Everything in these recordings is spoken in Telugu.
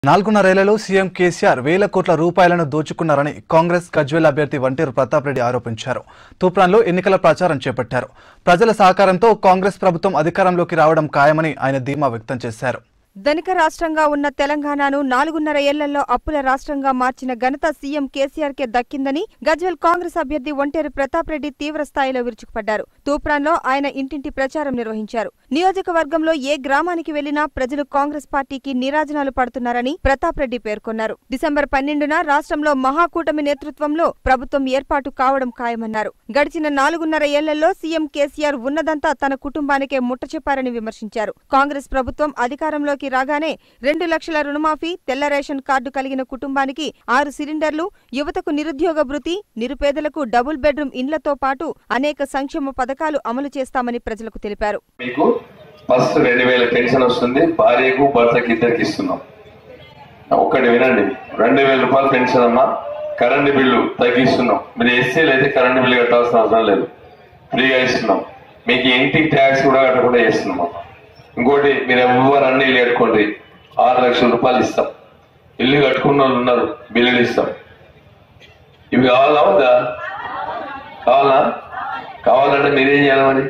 నాలుగున్నరేళ్లలో సీఎం కేసీఆర్ వేల కోట్ల రూపాయలను దోచుకున్నారని కాంగ్రెస్ గజ్వేల్ అభ్యర్థి వంటేరు ప్రతాప్ రెడ్డి ఆరోపించారు తూప్రాన్లో ఎన్నికల ప్రచారం చేపట్టారు ప్రజల సహకారంతో కాంగ్రెస్ ప్రభుత్వం అధికారంలోకి రావడం ఖాయమని ఆయన ధీమా వ్యక్తం చేశారు ధనిక రాష్ట్రంగా ఉన్న తెలంగాణను నాలుగున్నర ఏళ్లలో అప్పుల రాష్ట్రంగా మార్చిన ఘనత సీఎం కేసీఆర్ కే దక్కిందని గజ్వెల్ కాంగ్రెస్ అభ్యర్థి ఒంటేరు ప్రతాప్ రెడ్డి తీవ్ర స్థాయిలో విరుచుకుపడ్డారు తూప్రాన్లో ఆయన ఇంటింటి ప్రచారం నిర్వహించారు నియోజకవర్గంలో ఏ గ్రామానికి వెళ్లినా ప్రజలు కాంగ్రెస్ పార్టీకి నీరాజనాలు పడుతున్నారని ప్రతాప్ రెడ్డి పేర్కొన్నారు డిసెంబర్ పన్నెండున రాష్ట్రంలో మహాకూటమి నేతృత్వంలో ప్రభుత్వం ఏర్పాటు కావడం ఖాయమన్నారు గడిచిన నాలుగున్నర ఏళ్లలో సీఎం కేసీఆర్ ఉన్నదంతా తన కుటుంబానికే ముట్టచెప్పారని విమర్శించారు కాంగ్రెస్ ప్రభుత్వం అధికారంలోకి రాగానే రెండు లక్షల రుణమాఫీ తెల్ల రేషన్ కార్డు కలిగిన కుటుంబానికి ఆరు సిలిండర్లు యువతకు నిరుద్యోగ భృతి నిరుపేదలకు డబుల్ బెడ్రూమ్ ఇండ్లతో పాటు అనేక సంక్షేమ పథకాలు అమలు చేస్తామని ప్రజలకు తెలిపారు మీకు ఫస్ట్ రెండు వేల పెన్షన్ వస్తుంది భార్యకు భర్తకి ఇద్దరికి ఇస్తున్నాం ఒక్కటి వినండి రెండు వేల రూపాయలు పెన్షన్ అమ్మా కరెంటు బిల్లు తగ్గిస్తున్నాం మీరు ఎస్సీలు అయితే కరెంటు బిల్లు కట్టాల్సిన అవసరం లేదు ఫ్రీగా ఇస్తున్నాం మీకు ఇంటికి ట్యాక్స్ కూడా కట్టకుండా చేస్తున్నాం అమ్మా. ఇంకోటి మీరు ఎవరు అన్ని ఇల్లు కట్టుకోండి ఆరు లక్షల రూపాయలు ఇస్తాం ఇల్లు కట్టుకున్న వాళ్ళు ఉన్నారు బిల్లులు ఇస్తాం ఇవి కావాలా వద్దా కావాలా కావాలంటే మీరేం చేయాలి మరి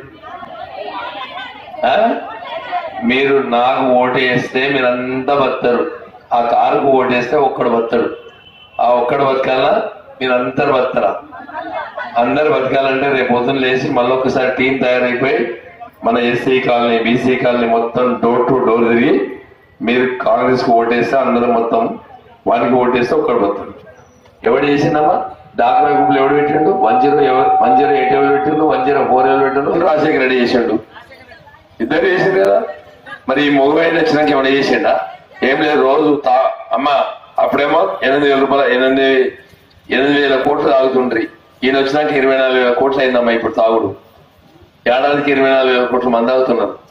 ఆ? మీరు నాకు ఓటు వేస్తే మీరంతా బతారు ఆ కారుకు ఓటు వేస్తే ఒక్కడు బతాడు ఆ ఒక్కడు బతకాలా మీరందరు బతారా అందరు బతకాలంటే రేపు పొద్దున్న లేచి మళ్ళీ ఒకసారి టీం తయారైపోయి మన ఎస్సీ కాలనీ బీసీ కాలనీ మొత్తం డోర్ టు డోర్ తిరిగి మీరు కాంగ్రెస్ కు ఓటేస్తే అందరూ మొత్తం వానికి ఓటేస్తే ఒక్కడు బతాడు ఎవడు చేసిందమ్మా డాక్రా గ్రూపులు ఎవడు పెట్టిండు వన్ జీరో ఎవరు వన్ జీరో ఎయిట్ ఎవరు పెట్టిండు వన్ జీరో ఫోర్ ఎవరు పెట్టిండు రాజశేఖర రెడ్డి చేసిండు ఇద్దరు చేసిండు కదా మరి ఈ మొగవాయిని వచ్చినాక ఏమైనా చేసిండా ఏం లేదు రోజు తా అమ్మ అప్పుడేమో ఎనిమిది వేల రూపాయలు ఎనిమిది ఎనిమిది వేల కోట్లు తాగుతుండ్రి ఈయన వచ్చినాక ఇరవై నాలుగు వేల కోట్లు అయిందమ్మా ఇప్పుడు తాగుడు ఏడాదికి ఇరవై నాలుగు వేల కోట్లు మంది తాగుతున్నారు